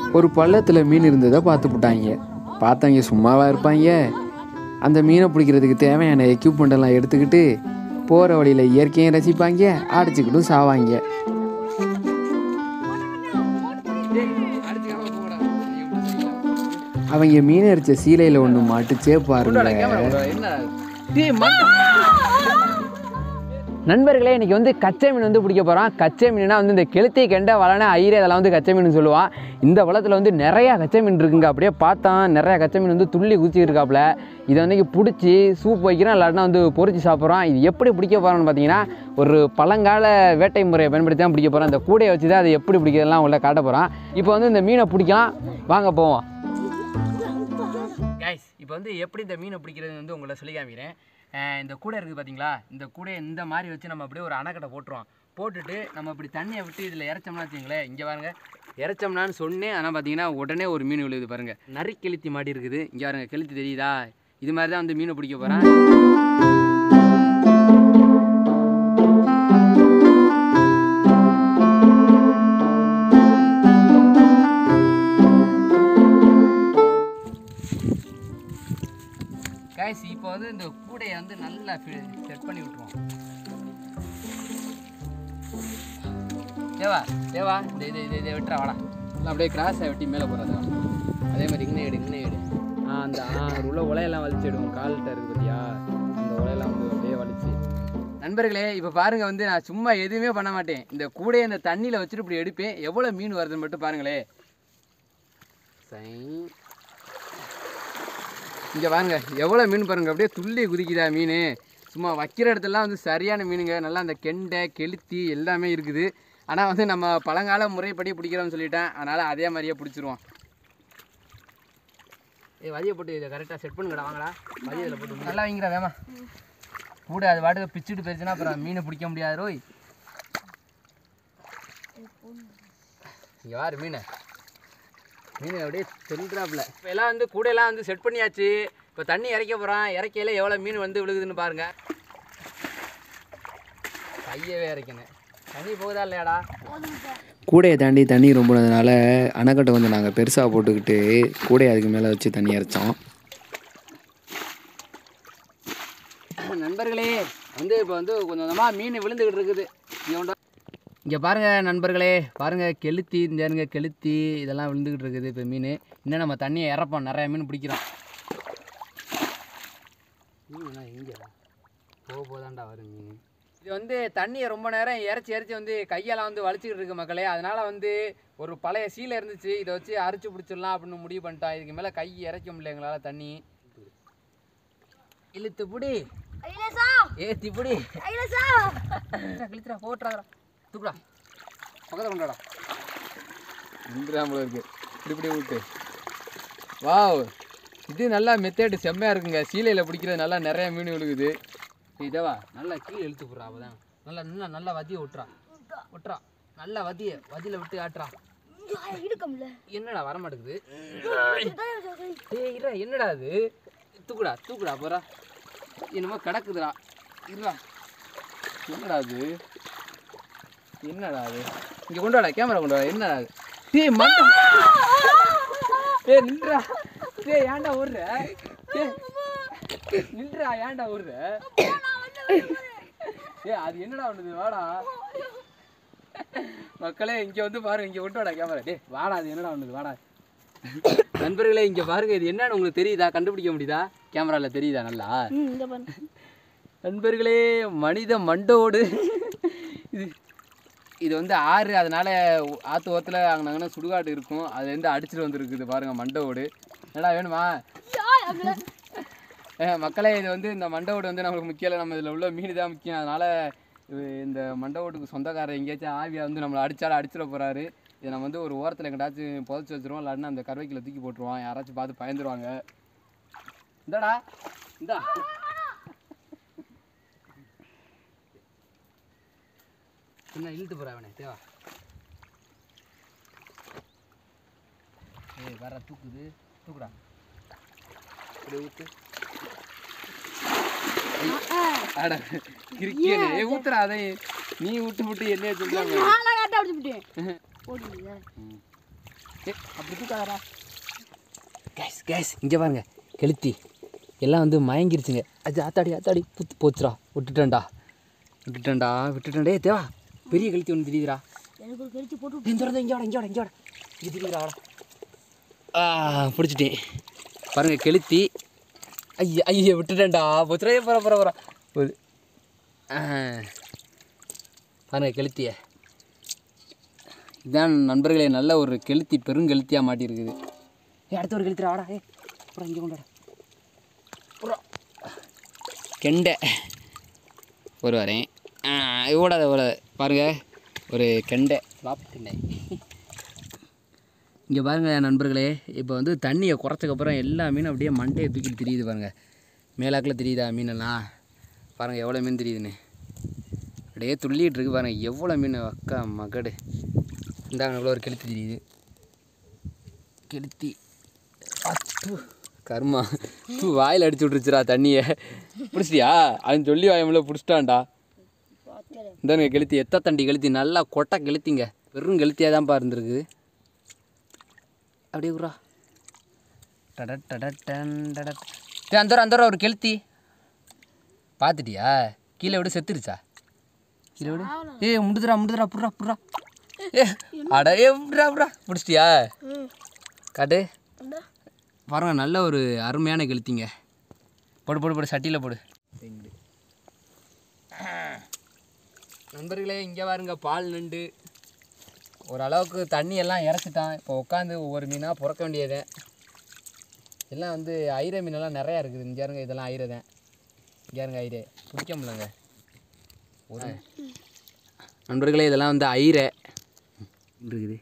ஒரு பள்ளத்தில் மீன் இருந்ததை பார்த்து விட்டாங்க பார்த்தாங்க சும்மாவா இருப்பாங்க அந்த மீனை பிடிக்கிறதுக்கு தேவையான எக்யூப்மெண்ட் எல்லாம் எடுத்துக்கிட்டு போகிற வழியில் இயற்கையும் ரசிப்பாங்க அடிச்சுக்கிட்டும் சாவாங்க அவங்க மீன் அடிச்ச சீலையில் ஒன்று மாட்டுச்சே பாருங்க நண்பர்களே இன்னைக்கு வந்து கச்சை மீன் வந்து பிடிக்க போகிறோம் கச்சை மீன்னா வந்து இந்த கெளுத்தி கெண்டை வளன ஐரே அதெல்லாம் வந்து கச்சை மீன் சொல்லுவான் இந்த வளத்தில் வந்து நிறையா கச்சை மீன் இருக்குங்க அப்படியே பார்த்தோம் நிறையா கச்சை மீன் வந்து துள்ளி குச்சி இருக்காப்புல இதை வந்து பிடிச்சி சூப் வைக்கிறோம் இல்லாட்டினா வந்து பொரிச்சு சாப்பிட்றோம் இது எப்படி பிடிக்க போகிறோம்னு பார்த்தீங்கன்னா ஒரு பழங்கால வேட்டை முறையை பயன்படுத்தி தான் பிடிக்க போகிறோம் இந்த கூடையை வச்சு தான் அதை எப்படி பிடிக்கிறதெல்லாம் உள்ள காட்ட போகிறோம் இப்போ வந்து இந்த மீனை பிடிக்கலாம் வாங்க போவோம் கைஸ் இப்போ வந்து எப்படி இந்த மீனை பிடிக்கிறது வந்து உங்களை சொல்லி காமிக்கிறேன் அஹ் இந்த கூடை இருக்குது பார்த்தீங்களா இந்த கூடையை இந்த மாதிரி வச்சு நம்ம அப்படியே ஒரு அணைக்கட்டை போட்டுருவோம் போட்டுட்டு நம்ம இப்படி தண்ணியை விட்டு இதில் இறச்சோம்னா வச்சுங்களேன் இங்கே பாருங்க இறச்சோம்னான்னு சொன்னேன் ஆனால் பார்த்தீங்கன்னா உடனே ஒரு மீன் விழுது பாருங்க நரி கெளுத்தி மாடி இருக்குது இங்கே பாருங்க கெளுத்தி தெரியுதா இது மாதிரி தான் வந்து மீனை பிடிக்க போகிறேன் கைஸ் இப்போ வந்து இந்த கூடையை வந்து நல்லா செட் பண்ணி விட்டுருவோம் தேவா தேவா இந்த இது இது இதை விட்டுறா வாடா இல்லை அப்படியே கிராஸை வெட்டி மேலே போகிறது அதே மாதிரி இங்கே எடு இங்கே எடு ஆ அந்த ஆ உள்ள உலையெல்லாம் வலிச்சிடுவோம் கால்கிட்ட இருக்குது பார்த்தியா அந்த உலையெல்லாம் வந்து அப்படியே வலிச்சு நண்பர்களே இப்போ பாருங்க வந்து நான் சும்மா எதுவுமே பண்ண மாட்டேன் இந்த கூடையை இந்த தண்ணியில் வச்சுட்டு இப்படி எடுப்பேன் எவ்வளோ மீன் வருதுன்னு மட்டும் பாருங்களே சை இங்கே பாருங்க எவ்வளோ மீன் பாருங்க அப்படியே துள்ளி குதிக்குதா மீன் சும்மா வைக்கிற இடத்துலலாம் வந்து சரியான மீனுங்க நல்லா அந்த கெண்டை கெளுத்தி எல்லாமே இருக்குது ஆனால் வந்து நம்ம பழங்கால முறைப்படி பிடிக்கிறோம்னு சொல்லிட்டேன் அதனால் அதே மாதிரியே பிடிச்சிருவோம் ஏ வதியை போட்டு இதை கரெக்டாக செட் பண்ணுங்கடா வாங்கடா வதியை இதில் போட்டு நல்லா வைங்கடா வேமா கூட அது பாட்டுக்கு பிச்சுட்டு போயிருச்சுன்னா அப்புறம் மீனை பிடிக்க முடியாது ரோய் இங்கே வாரு மீனை மீன் அப்படியே தென்றாப்புல இப்போ எல்லாம் வந்து கூடையெல்லாம் வந்து செட் பண்ணியாச்சு இப்போ தண்ணி இறைக்க போகிறான் இறக்கையில எவ்வளோ மீன் வந்து விழுகுதுன்னு பாருங்க கையவே இறைக்கணும் தண்ணி போகுதா இல்லையாடா கூடையை தாண்டி தண்ணி ரொம்பினதுனால அணைக்கட்டை கொஞ்சம் நாங்கள் பெருசாக போட்டுக்கிட்டு கூடையை அதுக்கு மேலே வச்சு தண்ணி இறைச்சோம் நண்பர்களே வந்து இப்போ வந்து கொஞ்சம் கொஞ்சமாக மீன் விழுந்துக்கிட்டு இருக்குது இங்கே இங்கே பாருங்கள் நண்பர்களே பாருங்கள் கெளுத்தி இந்த இருங்க கெளுத்தி இதெல்லாம் விழுந்துக்கிட்டு இருக்குது இப்போ மீன் இன்னும் நம்ம தண்ணியை இறப்போம் நிறைய மீன் பிடிக்கிறோம் மீன் எங்கே போக போதாண்டா வரும் மீன் இது வந்து தண்ணியை ரொம்ப நேரம் இறச்சி இறச்சி வந்து கையெல்லாம் வந்து வலிச்சுக்கிட்டு இருக்கு மக்களே அதனால் வந்து ஒரு பழைய சீலை இருந்துச்சு இதை வச்சு அரைச்சி பிடிச்சிடலாம் அப்படின்னு முடிவு பண்ணிட்டோம் இதுக்கு மேலே கை இறக்க முடியல எங்களால் தண்ணி இழுத்து பிடி ஐலசா ஏத்தி பிடி ஐலசா கிழிச்சுடா போட்டுறாதடா தூக்குடா பக்கத்தில் கொண்டாடா இந்திராமல இருக்கு இப்படி இப்படி விட்டு வாவ் இது நல்லா மெத்தேடு செம்மையாக இருக்குங்க சீலையில் பிடிக்கிறது நல்லா நிறைய மீன் விழுகுது இதவா நல்லா கீழே இழுத்து போடுறா அப்பதான் நல்லா நல்லா நல்லா வதியை விட்டுறா விட்டுறா நல்லா வதிய வதியில் விட்டு ஆட்டுறா இடுக்கம்ல என்னடா வர மாட்டேங்குது ஏய் இரா என்னடா அது தூக்குடா தூக்குடா போறா என்னமோ கிடக்குதுடா இருடா என்னடா அது என்னடா அது இங்க கொண்டு வாடா கேமரா கொண்டு வாடா என்னடா அது டேய் மண்டை டேய் நில்றா டேய் ஏன்டா ஓடுற டேய் நில்றா ஏன்டா ஓடுற ஏய் அது என்னடா பண்ணுது வாடா மக்களே இங்க வந்து பாருங்க இங்க கொண்டு வாடா கேமரா டேய் வாடா அது என்னடா பண்ணுது வாடா நண்பர்களே இங்க பாருங்க இது என்னன்னு உங்களுக்கு தெரியுதா கண்டுபிடிக்க முடியுதா கேமரால தெரியுதா நல்லா இந்த பண்ணு நண்பர்களே மனித மண்டோடு இது இது வந்து ஆறு அதனால ஆற்று ஓரத்தில் அங்கே சுடுகாடு இருக்கும் அதுலேருந்து அடிச்சிட்டு வந்துருக்குது பாருங்க மண்டோடு என்னடா வேணுமா ஏ, மக்களே இது வந்து இந்த மண்டவோடு வந்து நம்மளுக்கு முக்கியம் இல்லை நம்ம இதில் உள்ள மீன் தான் முக்கியம் அதனால் இது இந்த மண்டவோட்டுக்கு சொந்தக்காரர் எங்கேயாச்சும் ஆவியா வந்து நம்மளை அடிச்சாலும் அடிச்சிட போகிறாரு இதை நம்ம வந்து ஒரு ஓரத்தில் எங்கிட்டாச்சும் புதைச்சி வச்சிருவோம் இல்லாட்டினா அந்த கருவைக்கில் தூக்கி போட்டுருவோம் யாராச்சும் பார்த்து பயந்துருவாங்க இந்தாடா இந்தா என்ன இழுத்து போற அவனே தேவா ஏய் வர தூக்குது தூக்குடா இப்படி ஊத்து அட கிரிக்கேனே ஏ ஊத்துறா அதை நீ விட்டு விட்டு என்னைய சொல்றாங்க நான் கரெக்டாக அடிச்சு விட்டேன் ஓடுங்க ஏ அப்படி தூக்காதடா கேஸ் கேஸ் இங்கே பாருங்க கெளுத்தி எல்லாம் வந்து மயங்கிருச்சுங்க அது ஆத்தாடி ஆத்தாடி புத்து போச்சுடா விட்டுட்டேன்டா விட்டுட்டேன்டா விட்டுட்டேன்டே தேவா பெரிய கெளுத்தி ஒன்று தெரியுதுடா எனக்கு ஒரு கழிச்சு போட்டு இந்த இங்கே வாடா இங்கே வாடா இங்கே வாடா இங்கே தெரியுதுடா வாடா ஆ பிடிச்சிட்டேன் பாருங்க கெளுத்தி ஐயா ஐயா விட்டுட்டேன்டா போச்சுடா போகிற போகிற போகிற ஒரு ஆ. பாருங்க கெளுத்திய இதான் நண்பர்களே நல்ல ஒரு கெளுத்தி பெருங்கெளுத்தியாக மாட்டியிருக்குது ஏ அடுத்த ஒரு கெளுத்திரா வாடா ஏ அப்புறம் இங்கே கொண்டு வாடா அப்புறம் கெண்டை ஒரு வரேன் ஓடாத ஓடாத பாருங்க ஒரு கெண்டை லாப் கெண்டை இங்கே பாருங்க நண்பர்களே இப்போ வந்து தண்ணியை குறைச்சக்கப்புறம் எல்லா மீனும் அப்படியே மண்டையை தூக்கிட்டு தெரியுது பாருங்க மேலாக்கில் தெரியுதா மீனெல்லாம் பாருங்கள் எவ்வளோ மீன் தெரியுதுன்னு அப்படியே துள்ளிட்டு இருக்கு பாருங்க எவ்வளோ மீன் அக்கா மகடு இந்தாங்க இவ்வளோ ஒரு கெளுத்தி தெரியுது கெளுத்தி அத்து கர்மா தூ, வாயில் அடிச்சு விட்ருச்சுடா தண்ணியை பிடிச்சிட்டியா அவன் சொல்லி வாயமில்ல பிடிச்சிட்டான்டா பார்த்தேன் இந்தாங்க கெளுத்தி எத்த தண்டி கெளுத்தி நல்லா கொட்டை கெளுத்திங்க வெறும் கெளுத்தியாக தான்ப்பா இருந்திருக்குது அப்படியே குரா டட டட டன் டட டே அந்த அந்த ஒரு கெளுத்தி பார்த்துட்டியா கீழே விட செத்துருச்சா கீழே விடு ஏ முடுதுடா முடுதுடா புட்றா புட்றா ஏ அட ஏ புட்றா புட்றா பிடிச்சிட்டியா ம் காட்டு இந்த பாருங்க நல்ல ஒரு அருமையான கெளுத்திங்க போடு போடு போடு சட்டியில் போடு நண்பர்களே இங்கே பாருங்க பால் நண்டு ஓரளவுக்கு தண்ணி எல்லாம் இறச்சிட்டான் இப்போ உட்காந்து ஒவ்வொரு மீனாக புறக்க வேண்டியது எல்லாம் வந்து ஐர மீனெல்லாம் நிறையா இருக்குது இங்கே இருங்க இதெல்லாம் ஐரதேன் இங்கே இருங்க ஐரே பிடிக்க முடியலங்க ஒரு நண்பர்களே இதெல்லாம் வந்து ஐரை இருக்குது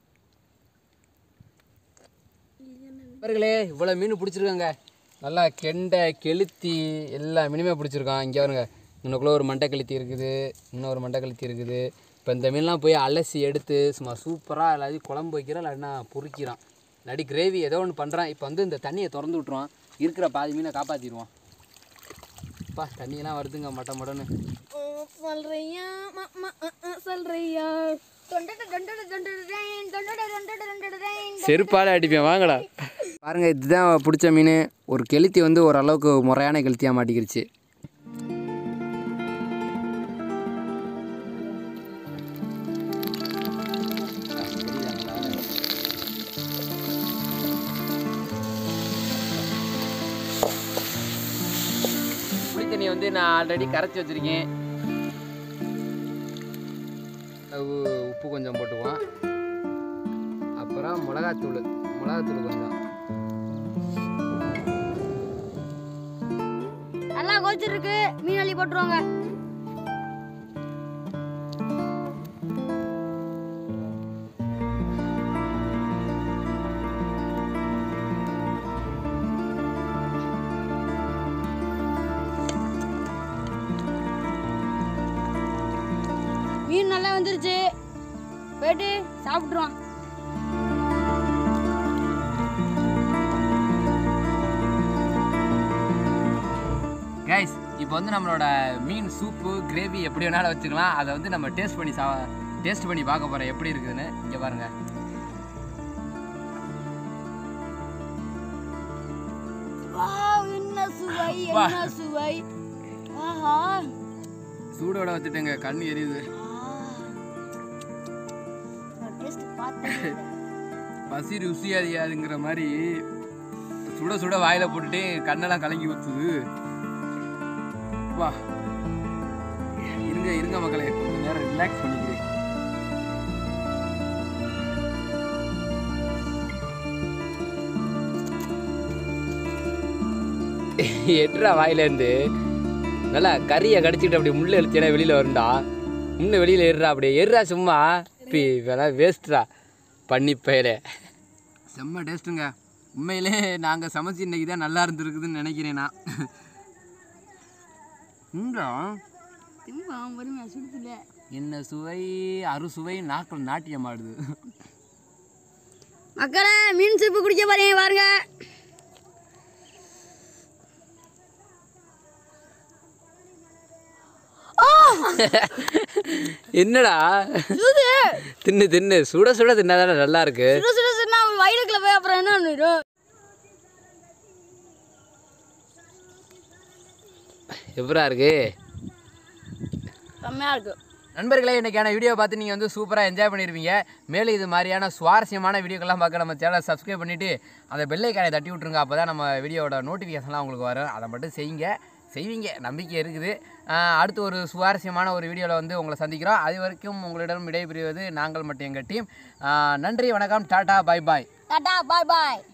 நண்பர்களே இவ்வளோ மீன் பிடிச்சிருக்காங்க நல்லா கெண்டை கெளுத்தி எல்லா மீனுமே பிடிச்சிருக்கான் இங்கே வருங்க இன்னுக்குள்ளே ஒரு மண்டை கெளுத்தி இருக்குது இன்னொரு மண்டை கெளுத்தி இருக்குது இப்போ இந்த மீன்லாம் போய் அலசி எடுத்து சும்மா சூப்பராக எல்லாத்தையும் குழம்பு வைக்கிறான் இல்லைன்னா பொரிக்கிறான் இல்லாட்டி கிரேவி ஏதோ ஒன்று பண்ணுறான் இப்போ வந்து இந்த தண்ணியை திறந்து விட்ருவான் இருக்கிற பாதி மீனை காப்பாற்றிடுவான் அப்பா தண்ணியெல்லாம் வருதுங்க மட்ட மட்டன்னு சொல்றியா சொல்றியா தொண்டட தொண்டட தொண்டட ரெயின் தொண்டட தொண்டட தொண்டட ரெயின் செருப்பால் அடிப்பேன் வாங்கடா பாருங்க இதுதான் பிடிச்ச மீன் ஒரு கெளுத்தி வந்து ஓரளவுக்கு முறையான கெளுத்தியாக மாட்டிக்கிருச்சு புளி தண்ணி வந்து நான் ஆல்ரெடி கரைச்சி வச்சுருக்கேன் அளவு உப்பு கொஞ்சம் போட்டுக்குவோம் அப்புறம் மிளகாத்தூள் மிளகாத்தூள் கொஞ்சம் நல்லா கோச்சிருக்கு மீன் அள்ளி போட்டுருவாங்க மீன் நல்லா வந்துருச்சு போயிட்டு சாப்பிட்ருவான் கைஸ் இப்போ வந்து நம்மளோட மீன் சூப்பு கிரேவி எப்படி வேணாலும் வச்சுக்கலாம் அதை வந்து நம்ம டேஸ்ட் பண்ணி சா டேஸ்ட் பண்ணி பார்க்க போகிறோம் எப்படி இருக்குதுன்னு இங்கே பாருங்க வாவ், என்ன சுவை வா. என்ன சுவை ஆஹா சூடோட வச்சுட்டேங்க கண் எரியுது டேஸ்ட் பார்த்தேன் பசி ருசி அறியாதுங்கிற மாதிரி சுட சுட வாயில போட்டுட்டு கண்ணெல்லாம் கலங்கி ஊத்துது வா இருங்க இருங்க மக்களே கொஞ்சம் நேரம் ரிலாக்ஸ் பண்ணிக்கிறேன் எட்ரா வாயிலேருந்து நல்லா கறியை கடிச்சிட்டு அப்படி முள்ளு எழுத்தினா வெளியில் வரும்டா இன்னும் வெளியில் ஏறுறா அப்படியே ஏறுறா சும்மா பி வேணா வேஸ்ட்ரா பண்ணி பயலே செம்ம டேஸ்ட்டுங்க உண்மையிலே நாங்கள் சமைச்சு இன்னைக்கு தான் நல்லா இருந்திருக்குதுன்னு நினைக்கிறேன் நான் இங்கே திரும்ப பொறுமையா சுடுத்துல என்ன சுவை அறுசுவை நாக்கில் நாட்டியம் ஆடுது மக்களே மீன் சூப்பு குடிக்க போறீங்க பாருங்க என்னடா தின்னு தின்னு சுட சுட தின்னாதானே நல்லா இருக்கு சுட சுட சொன்னா வயிறுக்குள்ள போய் அப்புறம் என்ன பண்ணிடும் எப்படா இருக்கு செம்மையா இருக்கு நண்பர்களே இன்றைக்கான வீடியோ பார்த்து நீங்கள் வந்து சூப்பராக என்ஜாய் பண்ணியிருப்பீங்க மேலும் இது மாதிரியான சுவாரஸ்யமான வீடியோக்கெல்லாம் பார்க்க நம்ம சேனலை சப்ஸ்கிரைப் பண்ணிவிட்டு அந்த பெல்லைக்கானை தட்டி விட்ருங்க அப்போ தான் நம்ம வீடியோவோட நோட்டிஃபிகேஷன்லாம் உங்களுக்கு வரும் அதை மட்டும் செய்யுங்க செய்வீங்க நம்பிக்கை இருக்குது ஆஹ் அடுத்து ஒரு சுவாரஸ்யமான ஒரு வீடியோவில் வந்து உங்களை சந்திக்கிறோம் அது வரைக்கும் உங்களிடம் விடைபெறுவது நாங்கள் மட்டும் எங்கள் டீம் நன்றி வணக்கம் tata bye bye tata bye பாய்